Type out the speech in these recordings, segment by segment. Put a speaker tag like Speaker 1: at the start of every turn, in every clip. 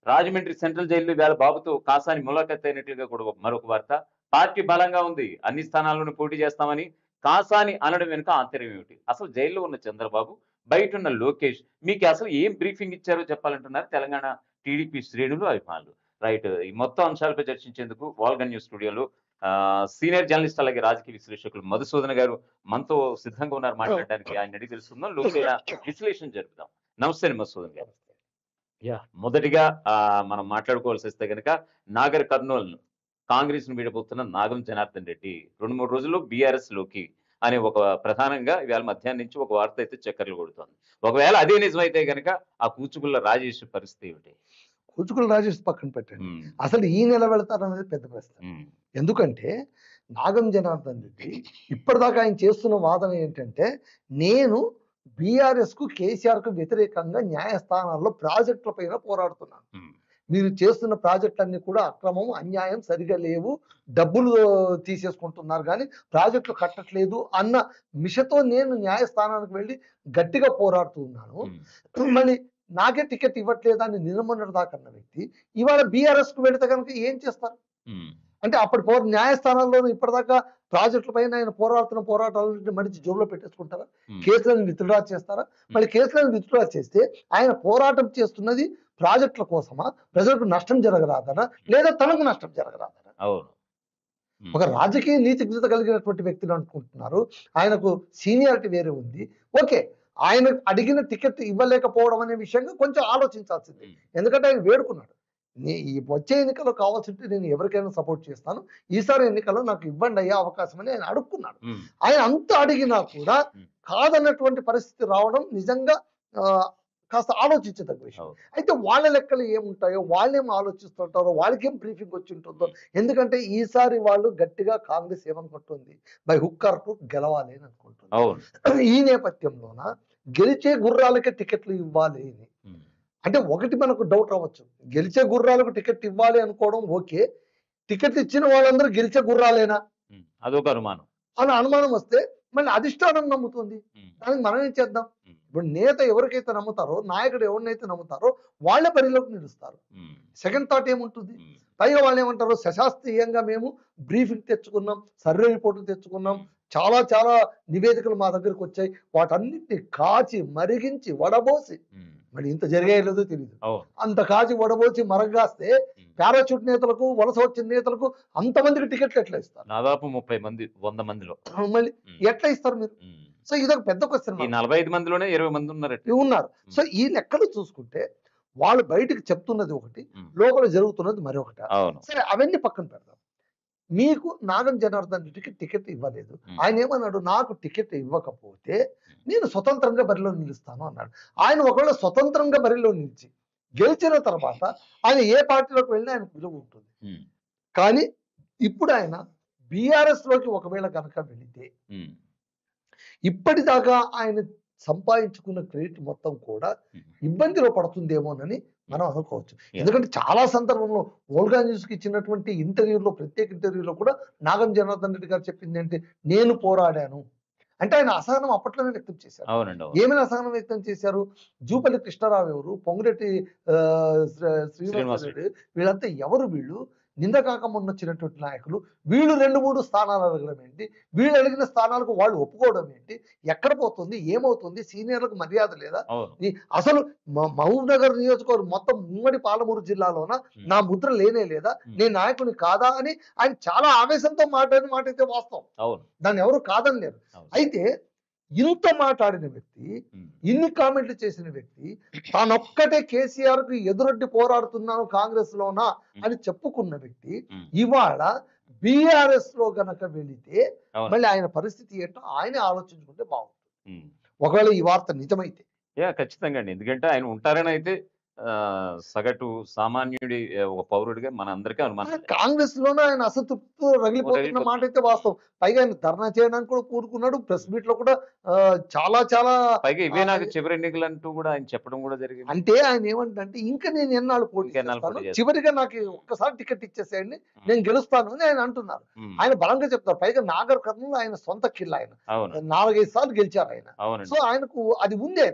Speaker 1: Rajahmundry central జైల్లో వేళ బాబుతో కాసాని ములాఖత్ అయినట్లుగా కూడా ఒక- మరొక వార్త పార్టీ బలంగా ఉంది అన్ని స్థానాల్లోనూ పోటీ చేస్తామని కాసాని అనడం వెనుక ఆంతర్యం ఏమిటి అసలు జైల్లో ఉన్న చంద్రబాబు బయట ఉన్న లోకేష్ మీకు అసలు ఏం బ్రీఫింగ్ ఇచ్చారో చెప్పాలంటున్నారు తెలంగాణ టీడీపీ శ్రేణులు అభిమానులు రైట్ ఈ మొత్తం అంశాలపై చర్చించేందుకు వాల్గన్ న్యూస్ స్టూడియోలో ఆ, సీనియర్ జర్నలిస్ట్ అలాగే రాజకీయ విశ్లేషకులు మధుసూదన్ గారు మనతో సిద్ధంగా ఉన్నారు మాట్లాడడానికి ఆయన అడిగి తెలుస్తుందాం లోకేలా విశ్లేషణ జరుపుదాం నమస్తే అండి మధుసూదన్ గారు యా మొదటిగా ఆ, మనం మాట్లాడుకోవాల్సి వస్తే కనుక నాగర్ కర్నూలు కాంగ్రెస్ ను వీడబోతున్న నాగం జనార్దన్ రెడ్డి రెండు మూడు రోజుల్లో బీఆర్ఎస్ లోకి అనే ఒక ప్రధానంగా ఇవాళ మధ్యాహ్నం నుంచి ఒక వార్త అయితే చక్కర్లు కొడుతోంది ఒకవేళ అదే నిజమైతే కనుక ఆ కూచుకుల్ల రాజేష్ పరిస్థితి ఏమిటి
Speaker 2: కుచుకులు రాజేష్ పక్కన పెట్టండి
Speaker 1: ఉమ్,
Speaker 2: అసలు ఈ నెల వెళతారనేది పెద్ద ప్రశ్న
Speaker 1: ఉమ్,
Speaker 2: ఎందుకంటే నాగం జనార్దన్ రెడ్డి ఇప్పటిదాకా ఆయన చేస్తున్న వాదన ఏంటంటే నేను బీఆర్ఎస్ కు కేసీఆర్ కు వ్యతిరేకంగా న్యాయస్థానాల్లో ప్రాజెక్టుల పైన పోరాడుతున్నాను
Speaker 1: ఉమ్,
Speaker 2: మీరు చేస్తున్న ప్రాజెక్టులన్నీ కూడా అక్రమం అన్యాయం సరిగా లేవు డబ్బులు తీసేసుకుంటున్నారు కానీ ప్రాజెక్టులు కట్టట్లేదు అన్న మిషతో నేను న్యాయస్థానానికి వెళ్ళి గట్టిగా పోరాడుతూ ఉన్నాను
Speaker 1: ఉమ్,
Speaker 2: మళ్ళీ నాకే టికెట్ ఇవ్వట్లేదు అని నిలమన్నటి దాకా అన్న వ్యక్తి ఇవాళ బీఆర్ఎస్ కు వెళితే కనుక ఏం చేస్తారు
Speaker 1: ఉమ్,
Speaker 2: అంటే అప్పటి పో న్యాయస్థానాల్లోనూ ఇప్పటిదాకా ప్రాజెక్టుల పైన ఆయన పోరాడుతున్న పోరాటాలను మడిచి జోబులో పెట్టేసుకుంటారా
Speaker 1: ఉమ్,
Speaker 2: కేసులను విత్డ్రా చేస్తారా మళ్ళీ కేసులను విత్డ్రా చేస్తే ఆయన పోరాటం చేస్తున్నది ప్రాజెక్టుల కోసమా ప్రజలకు నష్టం జరగరాదనా లేదా తనకు నష్టం జరగరాదనా
Speaker 1: అవును ఉమ్,
Speaker 2: ఒక రాజకీయ నీతిజ్ఞత కలిగినటువంటి వ్యక్తులు అనుకుంటున్నారు ఆయనకు సీనియారిటీ వేరే ఉంది ఓకే ఆయన అడిగిన టికెట్ ఇవ్వలేకపోవడం అనే విషయంగా కొంచెం ఆలోచించాల్సింది
Speaker 1: ఉమ్,
Speaker 2: ఎందుకంటే ఆయన వేడుకున్నాడు నీ ఈ వచ్చే ఎన్నికల్లో కావాల్సింటే నేను ఎవరికైనా సపోర్ట్ చేస్తాను ఈసారి ఎన్నికల్లో నాకు ఇవ్వండి అయ్యే అవకాశం అని ఆయన అడుక్కున్నాడు
Speaker 1: ఉమ్,
Speaker 2: ఆయన అంత అడిగినా కూడా
Speaker 1: Hmm.
Speaker 2: కాదన్నటువంటి పరిస్థితి రావడం నిజంగా ఆ, కాస్త ఆలోచించదగ్గ విషయం
Speaker 1: అవును.
Speaker 2: అయితే వాళ్ళ లెక్కలు ఏముంటాయో వాళ్ళేం ఆలోచిస్తుంటారో వాళ్ళకేం బ్రీఫింగ్ వచ్చి ఉంటుందో ఎందుకంటే ఈసారి వాళ్ళు గట్టిగా కాంగ్రెస్ ఏమనుకుంటుంది బై హుక్కర్కు గెలవాలి అని అనుకుంటుంది
Speaker 1: అవును
Speaker 2: ఈ నేపథ్యంలోన గెలిచే గుర్రాలకే టికెట్లు ఇవ్వాలి అని
Speaker 1: ఉమ్,
Speaker 2: అంటే ఒకటి మనకు డౌట్ రావచ్చు గెలిచే గుర్రాలకు టికెట్ ఇవ్వాలి అనుకోవడం ఓకే టికెట్ ఇచ్చిన వాళ్ళందరూ గెలిచే గుర్రాలేనా
Speaker 1: ఉమ్, అదొక అనుమానం
Speaker 2: అని అనుమానం వస్తే మళ్ళీ అధిష్టానం నమ్ముతుంది
Speaker 1: ఉమ్,
Speaker 2: దానికి మనం ఏం చేద్దాం
Speaker 1: ఉమ్,
Speaker 2: ఇప్పుడు నేత ఎవరికైతే నమ్ముతారో నాయకుడు ఎవరినైతే నమ్ముతారో వాళ్ళే పరిలోకి నిలుస్తారు
Speaker 1: ఉమ్,
Speaker 2: సెకండ్ థాట్ ఏముంటుంది
Speaker 1: ఉమ్,
Speaker 2: పైగా వాళ్ళు ఏమంటారు శశాస్త్రీయంగా మేము బ్రీఫింగ్ తెచ్చుకున్నాం సర్వే రిపోర్టులు తెచ్చుకున్నాం చాలా చాలా నివేదికలు మా దగ్గరకు వచ్చాయి వాటన్నిటిని కాచి మరిగించి వడబోసి
Speaker 1: ఉమ్,
Speaker 2: మరి ఇంత జరిగేలేదో తెలియదు
Speaker 1: అవును
Speaker 2: అంత కాచి వడబోసి మరగాస్తే
Speaker 1: ఉమ్.
Speaker 2: పారాచూట్ నేతలకు వలస వచ్చిన నేతలకు అంతమందికి టికెట్లు ఎట్లా ఇస్తారు
Speaker 1: దాదాపు ముప్పై మంది వంద మందిలో
Speaker 2: మళ్ళీ
Speaker 1: ఉమ్,
Speaker 2: ఎట్లా ఇస్తారు మీరు
Speaker 1: ఉమ్.
Speaker 2: సో ఇదొక పెద్ద క్వశ్చన్
Speaker 1: ఈ నలభై ఐదు మందిలోనే ఇరవై మంది ఉన్నారట
Speaker 2: ఉన్నారు సో ఈ లెక్కలు చూసుకుంటే వాళ్ళు బయటికి చెప్తున్నది ఒకటి
Speaker 1: ఉమ్.
Speaker 2: లోపల జరుగుతున్నది మరొకటి
Speaker 1: అవును
Speaker 2: సరే అవన్నీ పక్కన పెడదాం మీకు నాగం జనార్దన్ రెడ్డికి టికెట్ ఇవ్వలేదు
Speaker 1: ఉమ్.
Speaker 2: ఆయన ఏమన్నాడు నాకు టికెట్ ఇవ్వకపోతే నేను స్వతంత్రంగా బరిలో నిలుస్తాను అన్నాడు ఆయన ఒకవేళ స్వతంత్రంగా బరిలో నిలిచి గెలిచిన తర్వాత ఆయన ఏ పార్టీలోకి వెళ్ళినా ఆయనకు విలువ ఉంటుంది
Speaker 1: ఉమ్,
Speaker 2: కానీ ఇప్పుడు ఆయన బీఆర్ఎస్ లోకి ఒకవేళ కనుక వెళితే
Speaker 1: ఉమ్,
Speaker 2: ఇప్పటిదాకా ఆయన సంపాదించుకున్న క్రెడిట్ మొత్తం కూడా
Speaker 1: ఉమ్.
Speaker 2: ఇబ్బందిలో పడుతుందేమోనని మనం అనుకోవచ్చు
Speaker 1: Yeah.
Speaker 2: ఎందుకంటే చాలా సందర్భంలో ఓల్గా న్యూస్ కి ఇచ్చినటువంటి ఇంటర్వ్యూలో ప్రత్యేక ఇంటర్వ్యూలో కూడా నాగం జనార్దన్ రెడ్డి గారు చెప్పింది ఏంటి నేను పోరాడాను అంటే ఆయన అసహనం అప్పట్లోనే వ్యక్తం చేశారు
Speaker 1: అవునండి అవును
Speaker 2: ఏమైనా అసహనం వ్యక్తం చేశారు జూపల్లి కృష్ణారావు ఎవరు పొంగురెడ్డి ఆ, శ్రీ- శ్రీనివాస రెడ్డి వీళ్ళంతా ఎవరు వీళ్ళు నింద కాక మొన్న వచ్చినటువంటి నాయకులు వీళ్ళు రెండు మూడు స్థానాలు అడగడం ఏంటి వీళ్ళు అడిగిన స్థానాలకు వాళ్ళు ఒప్పుకోవడం ఏంటి ఎక్కడ పోతుంది ఏమవుతుంది సీనియర్లకు మర్యాద లేదా
Speaker 1: అవును
Speaker 2: ఈ అసలు మ- మహబూబ్ నగర్ నియోజకవర్గం మొత్తం ఉమ్మడి పాలమూరు జిల్లాలోన నా ముద్ర లేనే లేదా
Speaker 1: Hmm.
Speaker 2: నేను నాయకుని కాదా అని ఆయన చాలా ఆవేశంతో మాట్లాడిన మాట అయితే వాస్తవం
Speaker 1: అవును
Speaker 2: దాన్ని ఎవరు కాదనలేరు
Speaker 1: అవును
Speaker 2: అయితే ఇంత మాట్లాడిన వ్యక్తి
Speaker 1: ఉమ్,
Speaker 2: ఇన్ని కామెంట్లు చేసిన వ్యక్తి తానొక్కటే కేసీఆర్ కు ఎదురొడ్డి పోరాడుతున్నాను కాంగ్రెస్ లోనా అని చెప్పుకున్న వ్యక్తి
Speaker 1: ఉమ్,
Speaker 2: ఇవాళ బీఆర్ఎస్ లో గనక వెళితే
Speaker 1: అవును.
Speaker 2: మళ్ళీ ఆయన పరిస్థితి ఏంటో ఆయనే ఆలోచించుకుంటే బాగుంటుంది
Speaker 1: ఉమ్.
Speaker 2: ఒకవేళ ఈ వార్త నిజమైతే
Speaker 1: యా ఖచ్చితంగా అండి ఎందుకంటే ఆయన ఉంటారని అయితే ఆ, సగటు సామాన్యుడి ఆ, ఒక పౌరుడిగా మన అందరికీ అనుమానం
Speaker 2: కాంగ్రెస్ లోనే ఆయన అసంతృప్తితో రగిలిపోతున్న
Speaker 1: రగిలిపోతున్న-
Speaker 2: మాట అయితే వాస్తవం పైగా ఆయన ధర్నా చేయడానికి కూడా కూరుకున్నాడు ప్రెస్ మీట్ లో కూడా ఆ, చాలా చాలా
Speaker 1: పైగా ఇవే నాకు
Speaker 2: ఆ,
Speaker 1: చివరి ఎన్నికలు అంటూ కూడా ఆయన చెప్పడం కూడా జరిగింది
Speaker 2: అంటే ఆయన ఏమంటే ఇంకా నేను ఎన్నాళ్ళు పోటీ
Speaker 1: ఇంకెన్నాళ్ళు
Speaker 2: చేస్తాను
Speaker 1: పోటీ చేస్తాను.
Speaker 2: చివరిగా నాకు ఒక్కసారి టికెట్ ఇచ్చేసేయండి నేను గెలుస్తాను అని ఆయన అంటున్నారు
Speaker 1: ఉమ్,
Speaker 2: ఆయన బలంగా చెప్తారు పైగా నాగర్ కర్నూలు ఆయన సొంత కిల్ల ఆయన
Speaker 1: అవును
Speaker 2: నాలుగైదు సార్లు గెలిచారు ఆయన
Speaker 1: అవునండి
Speaker 2: సో ఆయనకు అది ఉంది ఆయనకు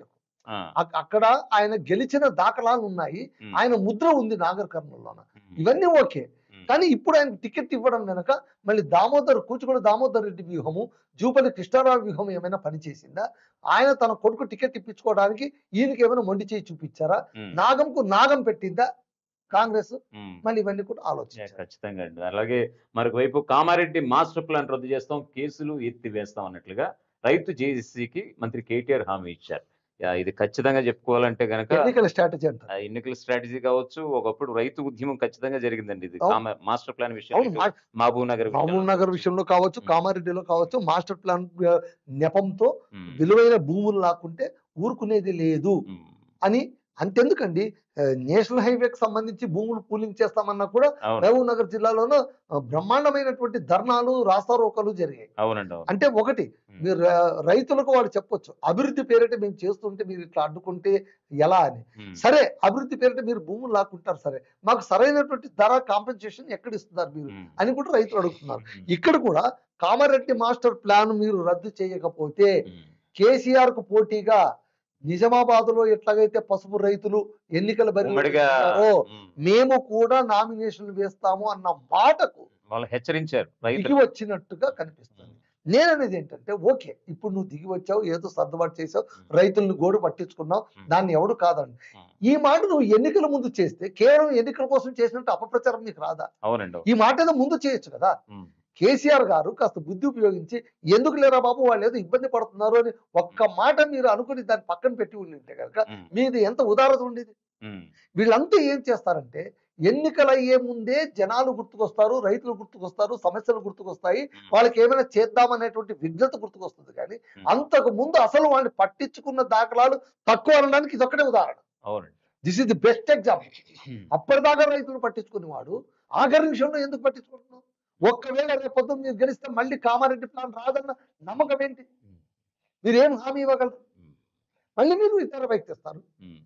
Speaker 1: ఆ,
Speaker 2: అక్- అక్కడ ఆయన గెలిచిన దాఖలాలు ఉన్నాయి
Speaker 1: ఉమ్,
Speaker 2: ఆయన ముద్ర ఉంది నాగర్ కర్నూలులోన
Speaker 1: ఉమ్,
Speaker 2: ఇవన్నీ ఓకే
Speaker 1: ఉమ్,
Speaker 2: కానీ ఇప్పుడు ఆయన టికెట్ ఇవ్వడం వెనక మళ్ళీ దామోదర్ కూచుకుడు దామోదర్ రెడ్డి వ్యూహము జూపల్లి కృష్ణారావు వ్యూహం ఏమైనా పనిచేసిందా ఆయన తన కొడుకు టికెట్ ఇప్పించుకోవడానికి ఈయనకి ఏమైనా మొండి చేయి చూపించారా
Speaker 1: ఉమ్,
Speaker 2: నాగంకు నాగం పెట్టిందా కాంగ్రెస్
Speaker 1: ఉమ్.
Speaker 2: మళ్ళీ ఇవన్నీ కూడా
Speaker 1: యా,
Speaker 2: ఆలోచించారు
Speaker 1: ఖచ్చితంగా అండి అలాగే మరొక వైపు కామారెడ్డి మాస్టర్ ప్లాన్ రద్దు చేస్తాం కేసులు ఎత్తివేస్తాం అన్నట్లుగా రైతు జేఏసీకి మంత్రి కేటీఆర్ హామీ ఇచ్చారు యా, ఇది ఖచ్చితంగా చెప్పుకోవాలంటే కనుక
Speaker 2: ఎన్నికల స్ట్రాటజీ అంటారు
Speaker 1: ఆ ఎన్నికల స్ట్రాటజీ కావచ్చు ఒకప్పుడు రైతు ఉద్యమం ఖచ్చితంగా జరిగిందండి ఇది
Speaker 2: అవును.
Speaker 1: కామ- మాస్టర్ ప్లాన్
Speaker 2: అవును
Speaker 1: విషయం
Speaker 2: మా-
Speaker 1: మహబూబ్ నగర్ విషయంలో.
Speaker 2: మహబూబ్ నగర్ విషయంలో కావచ్చు
Speaker 1: ఉమ్.
Speaker 2: కామారెడ్డిలో కావచ్చు మాస్టర్ ప్లాన్ ఆ, నెపంతో
Speaker 1: ఉమ్,
Speaker 2: విలువైన భూములు లాక్కుంటే ఊరుకునేది లేదు
Speaker 1: ఉమ్,
Speaker 2: అని అంతెందుకండి ఆ, నేషనల్ హైవేకి సంబంధించి భూములు పూలింగ్ చేస్తామన్నా కూడా
Speaker 1: అవును
Speaker 2: మహబూబ్ నగర్ జిల్లాలోనూ ఆ, బ్రహ్మాండమైనటువంటి ధర్నాలు రాస్తారోకలు జరిగాయి
Speaker 1: అవునండి అవును
Speaker 2: అంటే ఒకటి
Speaker 1: ఉమ్,
Speaker 2: మీరు ర- రైతులకు వాడు చెప్పొచ్చు అభివృద్ధి పేరిట మేము చేస్తుంటే మీరు ఇట్లా అడ్డుకుంటే ఎలా అని
Speaker 1: ఉమ్,
Speaker 2: సరే అభివృద్ధి పేరిట మీరు భూములు లాక్కుంటారు సరే మాకు సరైనటువంటి ధర కాంపెన్సేషన్ ఎక్కడ ఇస్తున్నారు మీరు
Speaker 1: ఉమ్,
Speaker 2: అని కూడా రైతులు అడుగుతున్నారు
Speaker 1: ఉమ్,
Speaker 2: ఇక్కడ కూడా కామారెడ్డి మాస్టర్ ప్లాన్ మీరు రద్దు చేయకపోతే
Speaker 1: ఉమ్,
Speaker 2: కేసీఆర్ కు పోటీగా నిజామాబాద్ లో ఎట్లాగైతే పసుపు రైతులు ఎన్నికల బరిలో
Speaker 1: ఉమ్మడిగా
Speaker 2: నిలిచారో,
Speaker 1: ఉమ్,
Speaker 2: మేము కూడా నామినేషన్లు వేస్తాము అన్న మాటకు
Speaker 1: వాళ్ళు హెచ్చరించారు
Speaker 2: దిగి
Speaker 1: రైతులు
Speaker 2: వచ్చినట్టుగా కనిపిస్తుంది నేననేది ఏంటంటే ఓకే ఇప్పుడు నువ్వు దిగి వచ్చావు ఏదో సర్దుబాటు చేసావు రైతులను గోడు పట్టించుకున్నావు
Speaker 1: ఉమ్,
Speaker 2: దాన్ని ఎవడు కాదండి
Speaker 1: ఉమ్,
Speaker 2: ఈ మాట నువ్వు ఎన్నికల ముందు చేస్తే కేవలం ఎన్నికల కోసం చేసినట్టు అపప్రచారం నీకు రాదా
Speaker 1: అవునండి అవును.
Speaker 2: ఈ మాట ఏదో ముందు చేయొచ్చు కదా
Speaker 1: ఉమ్,
Speaker 2: కేసీఆర్ గారు కాస్త బుద్ధి ఉపయోగించి ఎందుకు లేరా బాబు వాళ్ళు ఏదో ఇబ్బంది పడుతున్నారు అని ఒక్క మాట మీరు అనుకుని దాన్ని పక్కన పెట్టి ఉండింటే కనుక
Speaker 1: ఉమ్,
Speaker 2: మీది ఎంత ఉదారత ఉండేది
Speaker 1: ఉమ్,
Speaker 2: వీళ్ళంతా ఏం చేస్తారంటే ఎన్నికలు అయ్యే ముందే జనాలు గుర్తుకొస్తారు రైతులు గుర్తుకొస్తారు సమస్యలు గుర్తుకొస్తాయి
Speaker 1: ఉమ్,
Speaker 2: వాళ్ళకి ఏమైనా చేద్దామనేటువంటి విజ్ఞత గుర్తుకొస్తుంది కానీ
Speaker 1: ఉమ్,
Speaker 2: అంతకు ముందు అసలు వాళ్ళని పట్టించుకున్న దాఖలాలు తక్కువ అనడానికి ఇది ఒకటే ఉదాహరణ
Speaker 1: అవునండి
Speaker 2: this is the best example
Speaker 1: um,
Speaker 2: అప్పటిదాకా రైతులు పట్టించుకునేవాడు ఆఖరి నిమిషంలో ఎందుకు పట్టించుకుంటున్నావు ఒక్కవేళ రేపు పొద్దున్న మీరు గెలిస్తే మళ్ళీ కామారెడ్డి ప్లాన్ రాదన్న నమ్మకం ఏంటి
Speaker 1: ఉమ్,
Speaker 2: మీరు ఏం హామీ ఇవ్వగలరు
Speaker 1: ఉమ్,
Speaker 2: మళ్ళీ మీరు ఇతర వైపు తెస్తారు
Speaker 1: ఉమ్,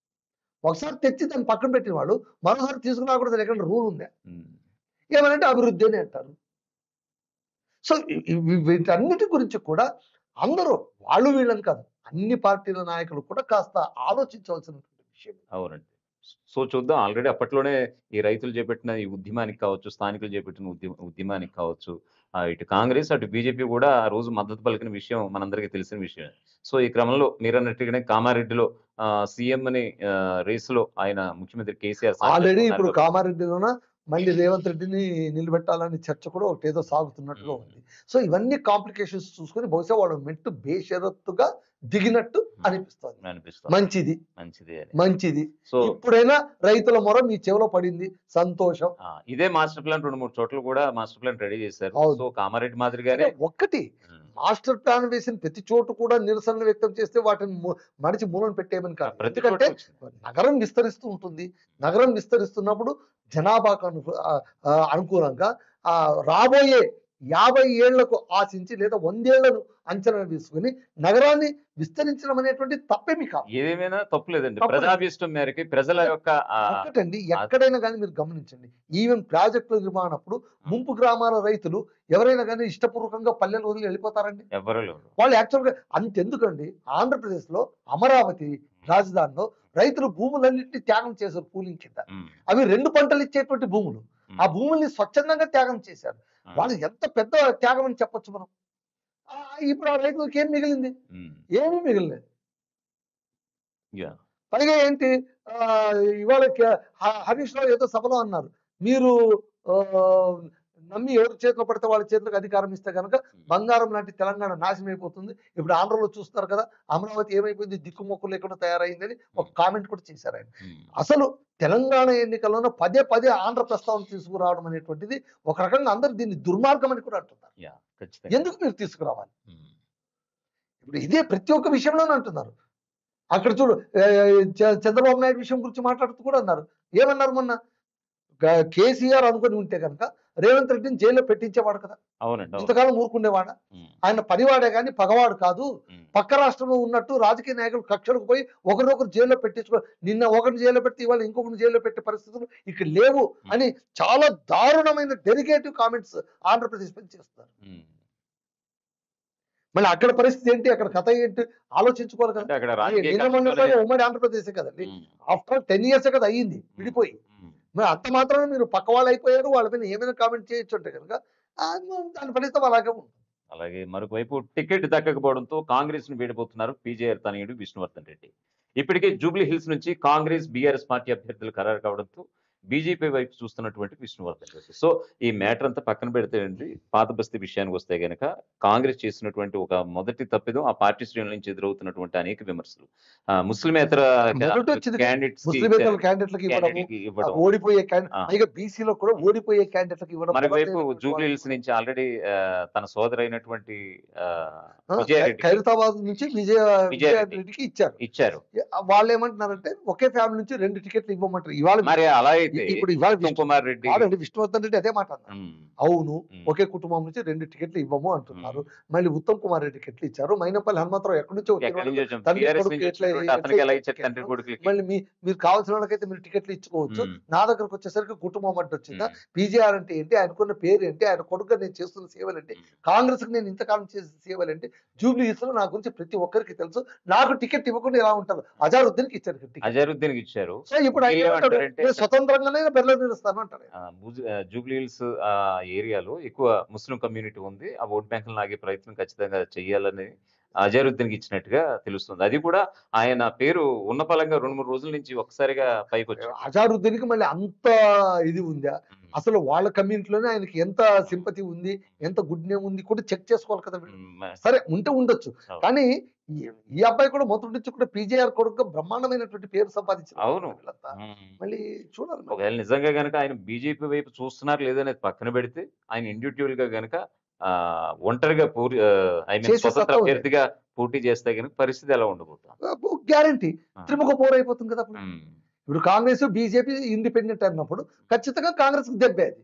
Speaker 2: ఒకసారి తెచ్చి దాన్ని పక్కన పెట్టిన వాడు మరోసారి తీసుకున్నా కూడా దాని ఎక్కడ రూల్ ఉందా
Speaker 1: ఉమ్,
Speaker 2: ఏమనంటే అభివృద్ధి అని అంటారు సో ఇ- ఇవి- వీటన్నిటి గురించి కూడా అందరూ వాళ్ళు వీళ్ళని కాదు అన్ని పార్టీల నాయకులు కూడా కాస్త ఆలోచించవలసినటువంటి విషయం
Speaker 1: అవునండి సో చూద్దాం ఆల్రెడీ అప్పట్లోనే ఈ రైతులు చేపట్టిన ఈ ఉద్యమానికి కావచ్చు స్థానికులు చేపట్టిన ఉద్యమ ఉద్యమానికి కావచ్చు ఆ, ఇటు కాంగ్రెస్ అటు బీజేపీ కూడా ఆ రోజు మద్దతు పలికిన విషయం మనందరికీ తెలిసిన విషయం సో ఈ క్రమంలో మీరు అన్నట్టుగానే కామారెడ్డిలో సీఎం అని ఆ, రేసులో ఆయన ముఖ్యమంత్రి కేసీఆర్ సాక్షాత్తు
Speaker 2: ఆల్రెడీ
Speaker 1: ఉన్నారు.
Speaker 2: ఇప్పుడు కామారెడ్డిలోన మళ్ళీ రేవంత్ రెడ్డిని నిలబెట్టాలని చర్చ కూడా ఒకటి ఏదో సాగుతున్నట్టుగా ఉంది సో ఇవన్నీ కాంప్లికేషన్స్ చూసుకొని బహుశా వాళ్ళు మెట్టు బేషరత్తుగా దిగినట్టు అనిపిస్తుంది
Speaker 1: అనిపిస్తుంది
Speaker 2: మంచిది
Speaker 1: మంచిది అని
Speaker 2: మంచిది
Speaker 1: సో
Speaker 2: ఇప్పుడైనా రైతుల మొర మీ చెవిలో పడింది సంతోషం
Speaker 1: ఆ, ఇదే మాస్టర్ ప్లాన్ రెండు మూడు చోట్ల కూడా మాస్టర్ ప్లాన్ రెడీ చేశారు
Speaker 2: అవును.
Speaker 1: సో కామారెడ్డి మాదిరిగానే
Speaker 2: ఒక్కటి
Speaker 1: ఉమ్,
Speaker 2: మాస్టర్ ప్లాన్ వేసిన ప్రతి చోటు కూడా నిరసనలు వ్యక్తం చేస్తే వాటిని ము- మడిచి మూలం పెట్టేయమని కాదు
Speaker 1: ప్రతి
Speaker 2: ఎందుకంటే
Speaker 1: చోట వచ్చింది.
Speaker 2: నగరం విస్తరిస్తూ ఉంటుంది నగరం విస్తరిస్తున్నప్పుడు జనాభాకు అను ఆ, ఆ, అనుకూలంగా ఆ రాబోయే యాభై ఏళ్లకు ఆశించి లేదా వందేళ్లను అంచనా వేసుకుని నగరాన్ని విస్తరించడం అనేటువంటి తప్పేమి కాదు
Speaker 1: ఏదేమైనా తప్పులేదండి
Speaker 2: తప్పులేదు.
Speaker 1: ప్రజాభీష్టం మేరకి ప్రజల యొక్క ఆ,
Speaker 2: ఒక్కటండి ఎక్కడైనా కానీ మీరు గమనించండి ఈవెన్ ప్రాజెక్టుల నిర్మాణప్పుడు ముంపు గ్రామాల రైతులు ఎవరైనా కానీ ఇష్టపూర్వకంగా పల్లెలు వదిలి వెళ్ళిపోతారండి
Speaker 1: ఎవ్వరూ లేరు
Speaker 2: వాళ్ళు యాక్చువల్గా అంతెందుకండి ఆంధ్రప్రదేశ్ లో అమరావతి రాజధానిలో రైతులు భూములన్నింటినీ త్యాగం చేశారు కూలింగ్ కింద
Speaker 1: ఉమ్,
Speaker 2: అవి రెండు పంటలు ఇచ్చేటువంటి భూములు
Speaker 1: ఉమ్,
Speaker 2: ఆ భూముల్ని స్వచ్ఛందంగా త్యాగం చేశారు
Speaker 1: ఉమ్,
Speaker 2: వాళ్ళు ఎంత పెద్ద త్యాగం అని చెప్పొచ్చు మనం ఆ, ఇప్పుడు ఆ రైతులకు ఏం మిగిలింది
Speaker 1: ఉమ్,
Speaker 2: ఏమీ మిగిలినది
Speaker 1: యా,
Speaker 2: పైగా ఏంటి ఆ, ఇవాళ కే- హ- హరీష్ రావు ఏదో సభలో అన్నారు మీరు ఆ, నమ్మి ఎవరి చేతిలో పడితే వాళ్ళ చేతులకు అధికారం ఇస్తే కనుక బంగారం లాంటి తెలంగాణ నాశనం అయిపోతుంది ఇప్పుడు ఆంధ్రలో చూస్తారు కదా అమరావతి ఏమైపోయింది దిక్కుమొక్కు లేకుండా తయారైందని ఒక కామెంట్ కూడా చేశారు ఆయన
Speaker 1: ఉమ్,
Speaker 2: అసలు తెలంగాణ ఎన్నికల్లోనూ పదే పదే ఆంధ్ర ప్రస్తావన తీసుకురావడం అనేటువంటిది ఒక రకంగా అందరూ దీన్ని దుర్మార్గం అని కూడా అంటున్నారు
Speaker 1: యా, ఖచ్చితంగా
Speaker 2: ఎందుకు మీరు తీసుకురావాలి
Speaker 1: ఉమ్,
Speaker 2: ఇప్పుడు ఇదే ప్రతి ఒక్క విషయంలోనే అంటున్నారు అక్కడ చూడు ఏ, చ- చంద్రబాబు నాయుడు విషయం గురించి మాట్లాడుతూ కూడా అన్నారు ఏమన్నారు మొన్న గ- కేసీఆర్ అనుకుని ఉంటే కనుక రేవంత్ రెడ్డిని జైల్లో పెట్టించేవాడు కదా
Speaker 1: అవునండి అవును
Speaker 2: ఇంతకాలం ఊరుకునేవాడ
Speaker 1: ఉమ్,
Speaker 2: ఆయన పనివాడే కానీ పగవాడు కాదు
Speaker 1: ఉమ్,
Speaker 2: పక్క రాష్ట్రంలో ఉన్నట్టు రాజకీయ నాయకులు కక్షలకు పోయి ఒకరినొకరు జైల్లో పెట్టించుకో నిన్న ఒకరిని జైల్లో పెట్టి ఇవాళ ఇంకొకరిని జైల్లో పెట్టే పరిస్థితులు ఇక్కడ లేవు అని చాలా దారుణమైన డెలిగేటివ్ కామెంట్స్ ఆంధ్రప్రదేశ్ పై చేస్తారు
Speaker 1: ఉమ్,
Speaker 2: మళ్ళీ అక్కడ పరిస్థితి ఏంటి అక్కడ కథ ఏంటి ఆలోచించుకోవాలి కదా
Speaker 1: అంటే అక్కడ
Speaker 2: అది
Speaker 1: రాజకీయ
Speaker 2: నిన్న మొన్న
Speaker 1: కక్షలు
Speaker 2: సరే ఉమ్మడి ఆంధ్రప్రదేశ్ కదండి
Speaker 1: ఉమ్,
Speaker 2: ఆఫ్టర్ టెన్ ఇయర్స్ కదా అయ్యింది విడిపోయి
Speaker 1: ఉమ్,
Speaker 2: మరి అంత మాత్రమే మీరు పక్క వాళ్ళు అయిపోయారు వాళ్ళ మీద ఏమైనా కామెంట్ చేయొచ్చు అంటే కనుక ఆ, దాని ఫలితం అలాగే ఉంటుంది
Speaker 1: అలాగే మరొక వైపు టికెట్ దక్కకపోవడంతో కాంగ్రెస్ ను వీడబోతున్నారు పీజేఆర్ తనయుడు విష్ణువర్ధన్ రెడ్డి ఇప్పటికే జూబ్లీ హిల్స్ నుంచి కాంగ్రెస్ బీఆర్ఎస్ పార్టీ అభ్యర్థులు ఖరారు కావడంతో బీజేపీ వైపు చూస్తున్నటువంటి విష్ణువర్ధన్ రెడ్డి సో ఈ మ్యాటర్ అంతా పక్కన పెడితే అండి పాత బస్తీ విషయానికి వస్తే గనక కాంగ్రెస్ చేసినటువంటి ఒక మొదటి తప్పిదం ఆ పార్టీ శ్రేణుల నుంచి ఎదురవుతున్నటువంటి అనేక విమర్శలు ఆ, ముస్లిమేతర
Speaker 2: మొదటి వచ్చింది
Speaker 1: క్యాండిడేట్స్
Speaker 2: ముస్లిమేతల క్యాండిడేట్లకు ఇవ్వడము ఆ ఓడిపోయే క్యాండిడేట్
Speaker 1: ఆ.
Speaker 2: పైగా బీసీలో కూడా ఓడిపోయే క్యాండిడేట్లకు ఇవ్వడం
Speaker 1: మరోవైపు
Speaker 2: మొదటి
Speaker 1: జూబ్లీ హిల్స్ నుంచి ఆల్రెడీ తన సోదరైనటువంటి ఆ,
Speaker 2: ఆ,
Speaker 1: విజయారెడ్డి
Speaker 2: ఖైరతాబాద్ నుంచి విజయ
Speaker 1: విజయారెడ్డి.
Speaker 2: విజయారెడ్డికి ఇచ్చారు
Speaker 1: ఇచ్చారు
Speaker 2: వాళ్ళు ఏమంటున్నారంటే ఒకే ఫ్యామిలీ నుంచి రెండు టికెట్లు ఇవ్వమంటారు ఇవాళ
Speaker 1: మరి అలా అయితే
Speaker 2: ఇప్పుడు ఇవాళ
Speaker 1: ఉత్తమ్ కుమార్ రెడ్డి
Speaker 2: కాదండి విష్ణువర్ధన్ రెడ్డి అదే మాట అన్నారు
Speaker 1: ఉమ్,
Speaker 2: అవును
Speaker 1: ఉమ్,
Speaker 2: ఒకే కుటుంబం నుంచి రెండు టికెట్లు ఇవ్వము అంటున్నారు
Speaker 1: ఉమ్.
Speaker 2: మళ్ళీ ఉత్తమ్ కుమార్ రెడ్డి టికెట్లు ఇచ్చారు మైనపల్లి హనుమంతరావు ఎక్కడి నుంచో
Speaker 1: ఎక్కడి
Speaker 2: వచ్చిన
Speaker 1: నుంచి వచ్చాం
Speaker 2: తండ్రి
Speaker 1: టీఆర్ఎస్
Speaker 2: కొడుకు
Speaker 1: నుంచి
Speaker 2: ఎట్లా-
Speaker 1: వచ్చినటువంటి అతనికి ఎలా
Speaker 2: ఎట్లా
Speaker 1: ఇచ్చారు తండ్రి
Speaker 2: ఇచ్చారు?
Speaker 1: కొడుకులకి
Speaker 2: మళ్ళీ మీ మీరు కావాల్సిన వాళ్ళకైతే మీరు టికెట్లు ఇచ్చుకోవచ్చు
Speaker 1: ఉమ్,
Speaker 2: నా దగ్గరకు వచ్చేసరికి కుటుంబం అంటే వచ్చిందా
Speaker 1: ఉమ్,
Speaker 2: పీజీఆర్ అంటే ఏంటి ఆయనకున్న పేరు ఏంటి ఆయన కొడుకుగా నేను చేస్తున్న సేవలు ఏంటి
Speaker 1: ఉమ్.
Speaker 2: కాంగ్రెస్ కి నేను ఇంతకాలం చేసిన సేవలు ఏంటి జూబ్లీ హిల్స్ లో నా గురించి ప్రతి ఒక్కరికి తెలుసు నాకు టికెట్ ఇవ్వకుండా ఎలా ఉంటారు అజారుద్దీన్కి ఇచ్చారు టికెట్
Speaker 1: అజరుద్దీన్ కి ఇచ్చారు
Speaker 2: సో ఇప్పుడు ఆయన ఏమంటాడు?
Speaker 1: ఏమంటారంటే-
Speaker 2: నేను స్వతంత్రంగానే బెల్ల నిలుస్తాను అంటారు
Speaker 1: ఆ, భుజ్- ఆ, జూబ్లీ హిల్స్ ఆ ఏరియాలో ఎక్కువ ముస్లిం కమ్యూనిటీ ఉంది ఆ ఓట్ బ్యాంకులు లాగే ప్రయత్నం ఖచ్చితంగా చేయాలని అజరుద్దీన్కి ఇచ్చినట్టుగా తెలుస్తుంది అది కూడా ఆయన పేరు ఉన్న పలంగా రెండు మూడు రోజుల నుంచి ఒక్కసారిగా పైకి వచ్చాడు
Speaker 2: అజారుద్దీన్కి మళ్ళీ అంత ఇది ఉందా అసలు వాళ్ళ కమ్యూనిటీలోనే ఆయనకి ఎంత సింపతి ఉంది ఎంత గుడ్ నేమ్ ఉంది కూడా చెక్ చేసుకోవాలి కదా వీళ్ళు.
Speaker 1: ఉమ్,
Speaker 2: సరే ఉంటే ఉండొచ్చు
Speaker 1: అవును.
Speaker 2: కానీ ఈ- ఈ అబ్బాయి కూడా మొదటి నుంచి కూడా పీజేఆర్ కొడుకు బ్రహ్మాండమైనటువంటి పేరు సంపాదించారు
Speaker 1: అవును.
Speaker 2: వీళ్ళంతా.
Speaker 1: ఉమ్.
Speaker 2: మళ్ళీ చూడాలి మరి.
Speaker 1: ఒకవేళ నిజంగా గనక ఆయన బీజేపీ వైపు చూస్తున్నారు లేదనేది పక్కన పెడితే ఆయన ఇండివిజువల్ గా గనక ఆ, ఒంటరిగా పూరి ఐ మీన్
Speaker 2: చేసే
Speaker 1: స్వతంత్ర
Speaker 2: సత్తా ఉంది.
Speaker 1: అభ్యర్థిగా పోటీ చేస్తే గనక పరిస్థితి ఎలా ఉండబోతుంది
Speaker 2: గ్యారంటీ
Speaker 1: ఆ.
Speaker 2: త్రిముఖ పోరు అయిపోతుంది కదా అప్పుడు
Speaker 1: ఉమ్.
Speaker 2: ఇప్పుడు కాంగ్రెస్ బీజేపీ ఇండిపెండెంట్ అన్నప్పుడు ఖచ్చితంగా కాంగ్రెస్ దెబ్బే అది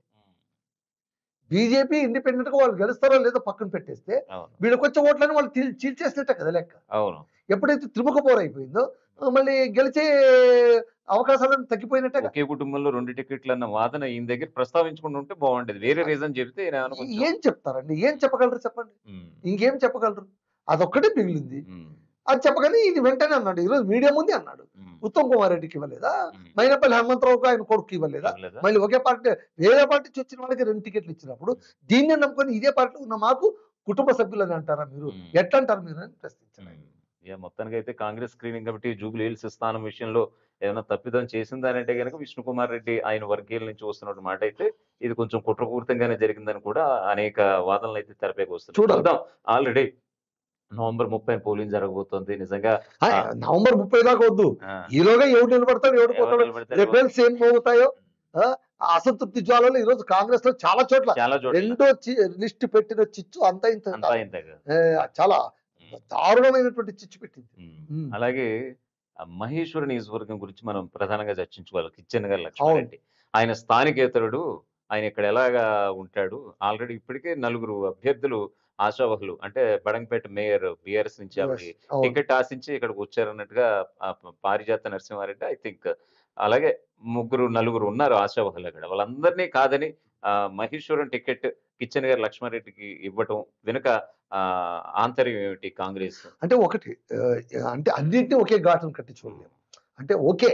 Speaker 2: బీజేపీ ఇండిపెండెంట్ గా వాళ్ళు గెలుస్తారో లేదో పక్కన పెట్టేస్తే
Speaker 1: అవును
Speaker 2: వీళ్ళకి వచ్చే ఓట్లను వాళ్ళు చీల్- చీల్చేసినట్టే కదా లెక్క
Speaker 1: అవును
Speaker 2: ఎప్పుడైతే త్రిముఖ పోరు అయిపోయిందో మళ్ళీ గెలిచే అవకాశాలను తగ్గిపోయినట్టే కదా.
Speaker 1: ఒకే కుటుంబంలో రెండు టికెట్లు అన్న వాదన ఈయన దగ్గర ప్రస్తావించుకుంటూ ఉంటే బాగుండేది వేరే రీజన్ చెప్తే ఈయన ఏమన్నా కొంచెం-
Speaker 2: ఏం చెప్తారండి ఏం చెప్పగలరు చెప్పండి
Speaker 1: ఉమ్,
Speaker 2: ఇంకేం చెప్పగలరు అదొక్కటే మిగిలింది
Speaker 1: ఉమ్,
Speaker 2: అది చెప్పగానే ఇది వెంటనే అన్నాడు ఈరోజు మీడియా ముందే అన్నాడు
Speaker 1: ఉమ్,
Speaker 2: ఉత్తమ్ కుమార్ రెడ్డికి ఇవ్వలేదా
Speaker 1: ఉమ్.
Speaker 2: మైనపల్లి హనుమంతరావుకు ఆయన కొడుకు ఇవ్వలేదా
Speaker 1: లేదా?
Speaker 2: మళ్ళీ ఒకే పార్టీ వేరే పార్టీ నుంచి వచ్చిన వాళ్ళకి రెండు టికెట్లు ఇచ్చినప్పుడు దీన్ని నమ్ముకొని ఇదే పార్టీలో ఉన్న మాకు కుటుంబ సభ్యులని అంటారా మీరు
Speaker 1: ఉమ్.
Speaker 2: ఎట్లా అంటారు మీరు అని ప్రశ్నించారు ఆయన.
Speaker 1: ఉమ్. ఇక మొత్తానికి అయితే కాంగ్రెస్ స్క్రీనింగ్ కమిటీ జూబ్లీ హిల్స్ స్థానం విషయంలో ఏమైనా తప్పిదం చేసిందని అంటే కనుక విష్ణుకుమార్ రెడ్డి ఆయన వర్గీయుల నుంచి వస్తున్న మాట అయితే ఇది కొంచెం కుట్రపూరితంగానే జరిగిందని కూడా అనేక వాదనలు అయితే తెరపైకి వస్తున్నాయి
Speaker 2: చూడాలి.
Speaker 1: చూద్దాం ఆల్రెడీ నవంబర్ ముప్పై పోలింగ్ జరగబోతోంది నిజంగా
Speaker 2: ఆ, నవంబర్ ముప్పై దాకా వద్దు
Speaker 1: ఆ,
Speaker 2: ఈలోగా ఎవడు నిలబడతాడు ఎవడు
Speaker 1: ఎవరు
Speaker 2: పోతాడు
Speaker 1: నిలబడితే
Speaker 2: రిబెల్స్ ఏం పోతాయో ఆ అసంతృప్తి జ్వాలలు ఈ రోజు కాంగ్రెస్ లో చాలా చోట్ల
Speaker 1: చాలా చోట్ల
Speaker 2: రెండో లిస్ట్ పెట్టిన చిచ్చు అంతా ఇంత
Speaker 1: అంతా ఇంతగా
Speaker 2: ఏ, చాలా దారుణమైనటువంటి చిచ్చు పెట్టింది
Speaker 1: ఉమ్.
Speaker 2: ఉమ్.
Speaker 1: అలాగే ఆ మహేశ్వర నియోజకవర్గం గురించి మనం ప్రధానంగా చర్చించుకోవాలి కిచెన్ గారు లక్ష్మారెడ్డి ఆయన స్థానికేతరుడు ఆయన ఇక్కడ ఎలాగా ఉంటాడు ఆల్రెడీ ఇప్పటికే నలుగురు అభ్యర్థులు ఆశావహులు అంటే బడంగపేట మేయర్ బిఆర్ఎస్ నుంచి ఆవిడ
Speaker 2: అవును.
Speaker 1: టికెట్ ఆశించి ఇక్కడికి వచ్చారన్నట్టుగా ఆ ప- పారిజాత నరసింహారెడ్డి ఐ థింక్ అలాగే ముగ్గురు నలుగురు ఉన్నారు ఆశావహులు అక్కడ వాళ్ళందరినీ కాదని ఆ, మహేశ్వరం టికెట్ కిచెన్ గారు లక్ష్మారెడ్డికి ఇవ్వటం వెనుక ఆ, ఆంతర్యం ఏమిటి కాంగ్రెస్
Speaker 2: అంటే ఒకటి ఆ, అంటే అన్నింటినీ ఒకే ఘాటను కట్టి చూడలేము అంటే ఓకే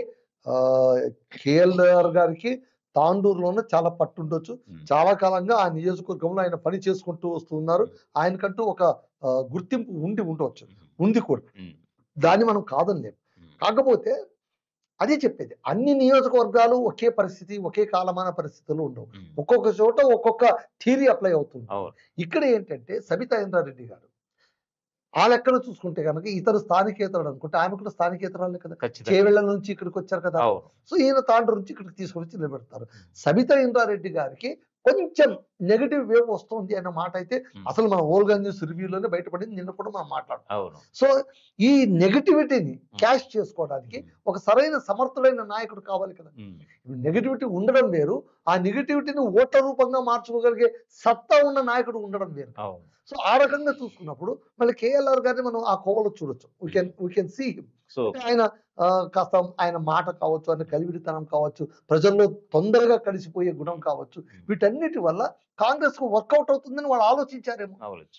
Speaker 2: కేఎల్ఆర్ గారికి తాండూరులోనే చాలా పట్టు ఉండొచ్చు
Speaker 1: ఉమ్.
Speaker 2: చాలా కాలంగా ఆ నియోజకవర్గంలో ఆయన పని చేసుకుంటూ వస్తున్నారు ఆయనకంటూ ఒక ఆ, గుర్తింపు ఉండి ఉండవచ్చు ఉంది కూడా
Speaker 1: ఉమ్.
Speaker 2: దాన్ని మనం కాదనిలేము
Speaker 1: ఉమ్.
Speaker 2: కాకపోతే అదే చెప్పేది అన్ని నియోజకవర్గాలు ఒకే పరిస్థితి ఒకే కాలమాన పరిస్థితులు ఉండవు
Speaker 1: ఉమ్.
Speaker 2: ఒక్కొక్క చోట ఒక్కొక్క థీరీ అప్లై అవుతుంది
Speaker 1: అవును
Speaker 2: ఇక్కడ ఏంటంటే సబితా ఇంద్రారెడ్డి గారు ఆ లెక్కన చూసుకుంటే కనుక ఇతరు స్థానికేతరుడు అనుకుంటే ఆమె కూడా స్థానికేతరాలే కదా
Speaker 1: ఖచ్చితంగా
Speaker 2: చేవెళ్ళ నుంచి ఇక్కడికి వచ్చారు కదా
Speaker 1: అవును
Speaker 2: సో ఈయన తాండ్రు నుంచి ఇక్కడికి తీసుకొని వచ్చి నిలబెడతారు సబితా ఇంద్రారెడ్డి గారికి కొంచెం నెగటివ్ వేవ్ వస్తుంది అన్న మాట అయితే
Speaker 1: ఉమ్.
Speaker 2: అసలు మన ఓల్గా న్యూస్ రివ్యూలోనే బయటపడింది నిన్న కూడా మనం మాట్లాడుతాం
Speaker 1: అవును
Speaker 2: సో ఈ నెగటివిటీని క్యాష్ చేసుకోవడానికి ఒక సరైన సమర్థుడైన నాయకుడు కావాలి కదా
Speaker 1: ఉమ్.
Speaker 2: నెగటివిటీ ఉండడం వేరు ఆ నెగటివిటీని ఓట్ల రూపంగా మార్చుకోగలిగే సత్తా ఉన్న నాయకుడు ఉండడం వేరు
Speaker 1: అవును
Speaker 2: సో ఆ రకంగా చూసుకున్నప్పుడు మళ్ళీ కేఎల్ఆర్ గారిని మనం ఆ కోవలో చూడొచ్చు we can we can see
Speaker 1: so
Speaker 2: ఆయన ఆ, కాస్త ఆయన మాట కావచ్చు ఆయన కలివిడితనం కావచ్చు ప్రజల్లో తొందరగా కలిసిపోయే గుణం కావచ్చు వీటన్నిటి వల్ల కాంగ్రెస్ కు వర్కౌట్ అవుతుందని వాళ్ళు ఆలోచించారేమో
Speaker 1: ఆలోచించారు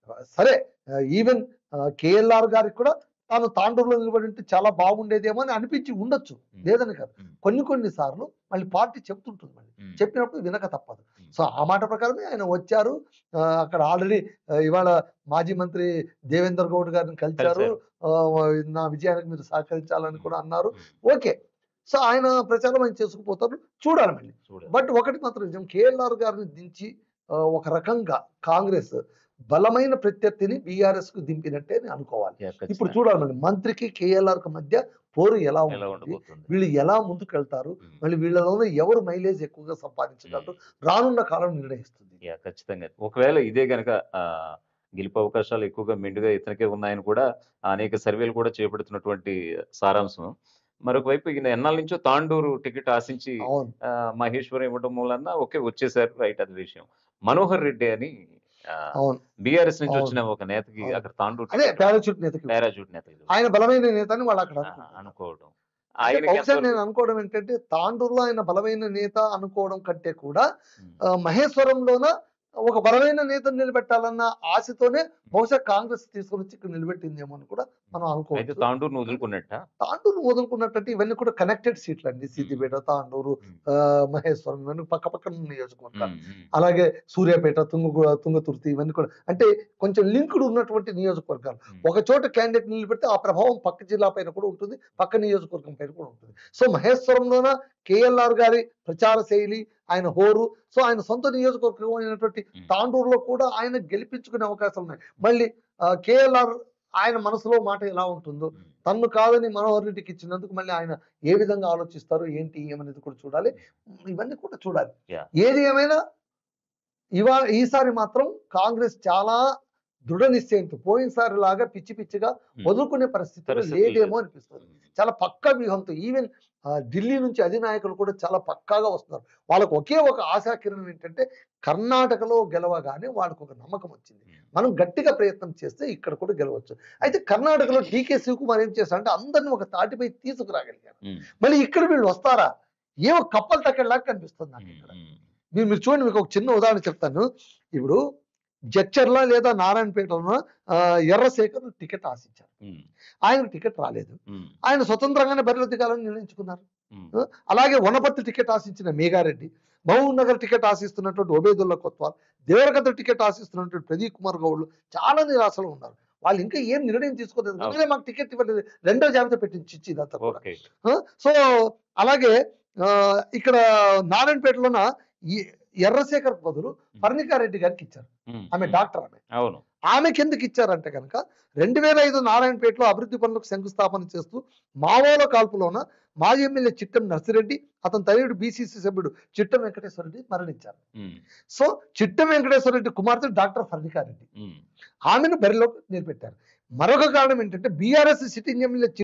Speaker 2: సరే ఈవెన్ కేఎల్ఆర్ గారికి కూడా తాను తాండూరులో నిలబడి ఉంటే చాలా బాగుండేదేమో అని అనిపించి ఉండొచ్చు లేదని కాదు
Speaker 1: ఉమ్.
Speaker 2: కొన్ని కొన్ని సార్లు మళ్ళీ పార్టీ చెప్తుంటుంది మళ్ళీ
Speaker 1: ఉమ్.
Speaker 2: చెప్పినప్పుడు వినక తప్పదు
Speaker 1: ఉమ్.
Speaker 2: సో ఆ మాట ప్రకారమే ఆయన వచ్చారు ఆ, అక్కడ ఆల్రెడీ ఇవాళ మాజీ మంత్రి దేవేందర్ గౌడ్ గారిని కలిశారు
Speaker 1: కలిశారు.
Speaker 2: ఆ, నా విజయానికి మీరు సహకరించాలని కూడా అన్నారు
Speaker 1: ఉమ్.
Speaker 2: ఓకే సో ఆయన ప్రచారం ఆయన చేసుకుపోతారు చూడాలి మళ్ళీ
Speaker 1: చూడాలి.
Speaker 2: బట్ ఒకటి మాత్రం నిజం కేఎల్ఆర్ గారిని దించి ఆ, ఒక రకంగా కాంగ్రెస్ బలమైన ప్రత్యర్థిని బీఆర్ఎస్ కు దింపినట్టే నేను అనుకోవాలి
Speaker 1: యా,
Speaker 2: ఇప్పుడు
Speaker 1: ఖచ్చితంగా.
Speaker 2: చూడాలి మళ్ళీ మంత్రికి కేఎల్ఆర్ కి మధ్య పోరు ఎలా
Speaker 1: ఎలా
Speaker 2: ఉంటుంది
Speaker 1: ఉండబోతుంది
Speaker 2: వీళ్ళు ఎలా ముందుకు వెళ్తారు
Speaker 1: ఉమ్.
Speaker 2: మళ్ళీ వీళ్ళలోనే ఎవరు మైలేజ్ ఎక్కువగా సంపాదించగలరు రానున్న కాలం నిర్ణయిస్తుంది
Speaker 1: యా ఖచ్చితంగా ఒకవేళ ఇదే గనక ఆ, గెలుపు అవకాశాలు ఎక్కువగా మెండుగా ఇతనికే ఉన్నాయని కూడా అనేక సర్వేలు కూడా చేపడుతున్నటువంటి సారాంశం మరొక వైపు ఈయన ఎన్నాళ్ళ నుంచో తాండూరు టికెట్ ఆశించి
Speaker 2: అవును
Speaker 1: ఆ, మహేశ్వరం ఇవ్వడం మూలన ఓకే వచ్చేసారు రైట్ అది విషయం మనోహర్ రెడ్డి అని
Speaker 2: అవును
Speaker 1: బీఆర్ఎస్ నుంచి
Speaker 2: అవును.
Speaker 1: వచ్చిన ఒక నేతకి
Speaker 2: అవును.
Speaker 1: అక్కడ తాండూరు
Speaker 2: అదే పారాచూట్ నేతకి
Speaker 1: పారాజూట్ నేత ఇది.
Speaker 2: ఆయన బలమైన నేత అని వాళ్ళు అక్కడ
Speaker 1: ఆ,
Speaker 2: అనుకుంటారు.
Speaker 1: అనుకోవడం
Speaker 2: అంటే
Speaker 1: ఆయనకి
Speaker 2: బహుశా
Speaker 1: ఎంతవరకు-
Speaker 2: నేను అనుకోవడం ఏంటంటే తాండూరులో ఆయన బలమైన నేత అనుకోవడం కంటే కూడా
Speaker 1: ఉమ్,
Speaker 2: ఆ, మహేశ్వరంలోన ఒక బలమైన నేతను నిలబెట్టాలన్న ఆశతోనే బహుశా కాంగ్రెస్ తీసుకొని వచ్చి ఇక్కడ నిలబెట్టిందేమో అని కూడా మనం
Speaker 1: అయితే
Speaker 2: అనుకోవచ్చు
Speaker 1: తాండూరును వదులుకున్నట్ట
Speaker 2: తాండూరు వదులుకున్నట్టంటే ఇవన్నీ కూడా కనెక్టెడ్ సీట్లు అండి సిద్దిపేట తాండూరు
Speaker 1: ఉమ్,
Speaker 2: ఆ, మహేశ్వరం ఇవన్నీ పక్క పక్కన నియోజకవర్గాలు
Speaker 1: ఉమ్, ఉమ్,
Speaker 2: అలాగే సూర్యాపేట తుంగ తుంగతుర్తి ఇవన్నీ కూడా అంటే కొంచెం లింక్డ్ ఉన్నటువంటి నియోజకవర్గాలు
Speaker 1: ఉమ్.
Speaker 2: ఒక చోట క్యాండిడేట్ నిలబెడితే ఆ ప్రభావం పక్క జిల్లా పైన కూడా ఉంటుంది పక్క నియోజకవర్గం పైన కూడా ఉంటుంది సో మహేశ్వరంలోన కేఎల్ఆర్ గారి ప్రచార శైలి ఆయన హోరు సో ఆయన సొంత నియోజకవర్గం అయినటువంటి
Speaker 1: ఉమ్.
Speaker 2: తాండూరులో కూడా ఆయన గెలిపించుకునే అవకాశాలు ఉన్నాయి మళ్ళీ కేఎల్ఆర్ ఆయన మనసులో మాట ఎలా ఉంటుందో
Speaker 1: ఉమ్.
Speaker 2: తన్ను కాదని మనోహర్ రెడ్డికి ఇచ్చినందుకు మళ్ళీ ఆయన ఏ విధంగా ఆలోచిస్తారు ఏంటి ఏమనేది కూడా చూడాలి ఇవన్నీ కూడా చూడాలి
Speaker 1: Yeah.
Speaker 2: ఏది ఏమైనా ఇవా ఈసారి మాత్రం కాంగ్రెస్ చాలా దృఢ నిశ్చయంతో పోయినసారి లాగా పిచ్చి పిచ్చిగా
Speaker 1: ఉమ్.
Speaker 2: వదులుకునే పరిస్థితి
Speaker 1: పరిస్థితి
Speaker 2: లేదేమో
Speaker 1: లేదు.
Speaker 2: అనిపిస్తుంది చాలా పక్కా వ్యూహంతో ఈవెన్ ఢిల్లీ నుంచి అధినాయకులు కూడా చాలా పక్కాగా వస్తున్నారు వాళ్ళకు ఒకే ఒక ఆశాకిరణం ఏంటంటే కర్ణాటకలో గెలవగానే వాళ్ళకు ఒక నమ్మకం వచ్చింది
Speaker 1: ఉమ్.
Speaker 2: మనం గట్టిగా ప్రయత్నం చేస్తే ఇక్కడ కూడా గెలవచ్చు అయితే కర్ణాటకలో డీకే శివకుమార్ ఏం చేశారంటే అందరిని ఒక తాటిపై తీసుకురాగలిగారు
Speaker 1: ఉమ్.
Speaker 2: మళ్ళీ ఇక్కడ వీళ్ళు వస్తారా ఏమో కప్పలు తగ్గేలాగా కనిపిస్తుంది నాకు
Speaker 1: ఉమ్.
Speaker 2: ఇక్కడ
Speaker 1: ఉమ్.
Speaker 2: మీరు మీరు చూడండి మీకు ఒక చిన్న ఉదాహరణ చెప్తాను ఇప్పుడు జడ్చర్ల లేదా నారాయణపేటలో ఆ, ఎర్రశేఖర్ టికెట్ ఆశించారు
Speaker 1: ఉమ్.
Speaker 2: ఆయనకు టికెట్ రాలేదు
Speaker 1: ఉమ్.
Speaker 2: ఆయన స్వతంత్రంగానే బరిలో దిగాలని నిర్ణయించుకున్నారు
Speaker 1: ఉమ్.
Speaker 2: అలాగే వనపర్తి టికెట్ ఆశించిన మేఘారెడ్డి మహబూబ్ నగర్ టికెట్ ఆశిస్తున్నటువంటి ఒబేదుల్లా కొత్వాల్ దేవరగద్ద టికెట్ ఆశిస్తున్నటువంటి ప్రదీప్ కుమార్ గౌడ్లు చాలా నిరాశలో ఉన్నారు వాళ్ళు ఇంకా ఏం నిర్ణయం తీసుకోలేదు
Speaker 1: అవును.
Speaker 2: ముందుగా మాకు టికెట్ ఇవ్వలేదు రెండో జాబితా పెట్టించి ఇచ్చి ఇదంతా కూడా
Speaker 1: ఓకే
Speaker 2: ఆ, సో అలాగే ఆ, ఇక్కడ నారాయణపేటలోన ఈ ఎర్రశేఖర్ బదులు పర్ణికారెడ్డి గారికి ఇచ్చారు
Speaker 1: ఉమ్.
Speaker 2: ఆమె
Speaker 1: ఉమ్.
Speaker 2: డాక్టర్ ఆమె
Speaker 1: అవును
Speaker 2: ఆమెకి ఎందుకు ఇచ్చారంటే కనుక రెండు వేల ఐదు నారాయణపేటలో అభివృద్ధి పనులకు శంకుస్థాపన చేస్తూ మావోల కాల్పులోన మాజీ ఎమ్మెల్యే చిట్టం నర్సిరెడ్డి అతని తనయుడు బీసీసీ సభ్యుడు చిట్టం వెంకటేశ్వర రెడ్డి మరణించారు
Speaker 1: ఉమ్.
Speaker 2: సో చిట్టం వెంకటేశ్వర రెడ్డి కుమార్తె డాక్టర్ ఫర్నికారెడ్డి
Speaker 1: ఉమ్.
Speaker 2: ఆమెను బరిలోకి నిలబెట్టారు మరొక కారణం ఏంటంటే బీఆర్ఎస్ సిట్టింగ్ ఎమ్మెల్యే